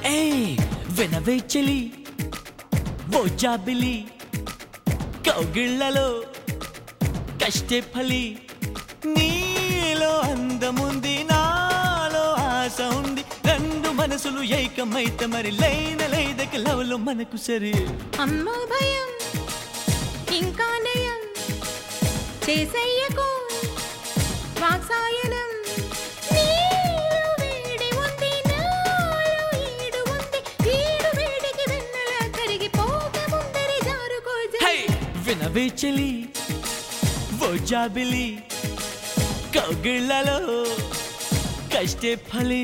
ఏ వినవే చెలి ఓ జాబిలి కౌగిళ్లలో కష్టే ఫలి నీలో అందముంది నాలో ఆశ ఉంది రెండు మనసులు ఏకమైతే మరి లైన లైదక లవలు మనకు సరి అమ్మో భయం ఇంకా నయం చేసయ్యకు వాత్సాయనం నీలో వేడి ఉంది నాలో ఈడు ఉంది ఈడు వేడికి వెన్నెల కరిగిపోక ముందరి జారుకో హై వినవే చెలి ఓ జాబిలి కౌగిళ్లలో కష్టే ఫలి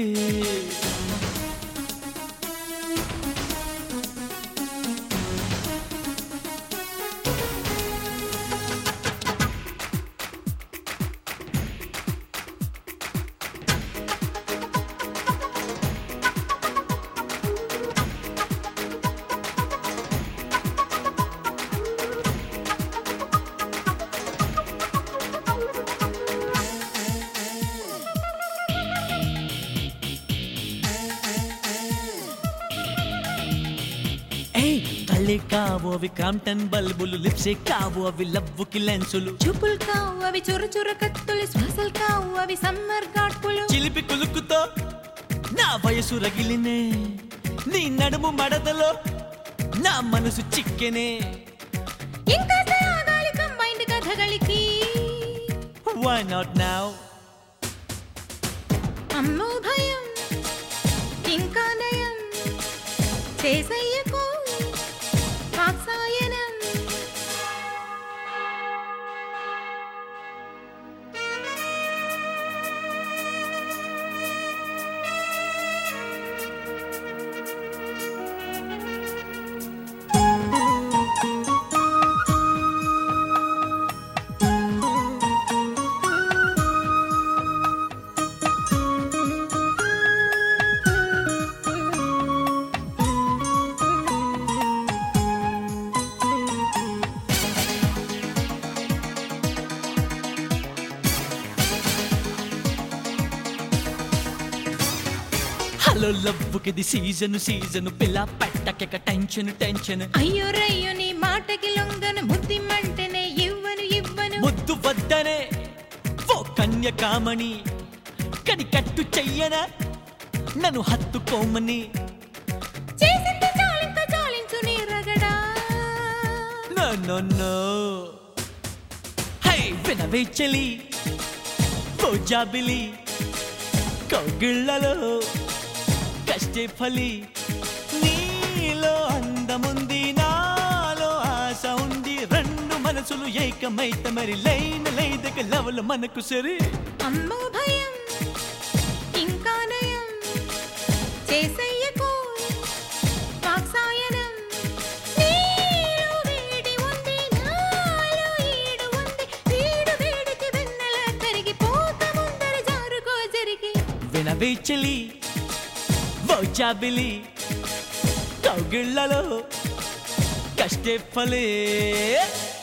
ఏయ్ కళ్ళే కావు అవి క్రాంప్టన్ బల్బులు లిప్సే కావు అవి లవ్వుకి లెన్సులు చూపులు కావు అవి చుర చుర కత్తులు శ్వాసలు కావు అవి సమ్మర్ గాడ్పులు చిలిపి కులుకుతో నా వయసు రగిలినే నీ నడుము మడతలో నా మనసు చిక్కెనే ఇంకా ఆగాలి కంబైండ్ కథಗಳಿಗೆ వై నాట్ నౌ అమ్మో భయం ఇంకా నయం చేసయ్యకు వాత్సాయనం హలో లవ్వుకిది సీజను సీజను పిల్ల పెట్టకెక టెన్షన్ టెన్షన్ అయ్యో రయ్యో నీ మాటకి లొంగను ముద్దిమ్మంటేనే ఇవ్వను ఇవ్వను ముద్దు వద్దనే ఓ కన్య కామణి కనికట్టు చెయ్యన నన్ను హత్తుకోమని చేసింది చాలింత చాలించు నీ రగడా నో నో నో హై వినవే చెలి ఓ జాబిలి కౌగిళ్లలో కష్టే ఫలి నీలో అందముంది నాలో ఆశ ఉంది రెండు మనసులు ఏకమైతే మరి లైన లైదక లవలు మనకు సరి అమ్మో భయం ఇంకా నయం చేసయ్యకు వాత్సాయనం నీలో వేడి ఉంది నాలో ఈడు ఉంది ఈడు వేడికి వెన్నెల కరిగిపోక ముందర జారుకో జరిగి వినవే చెలి ఓ జాబిలి కౌగిళ్లలో కష్టే ఫలే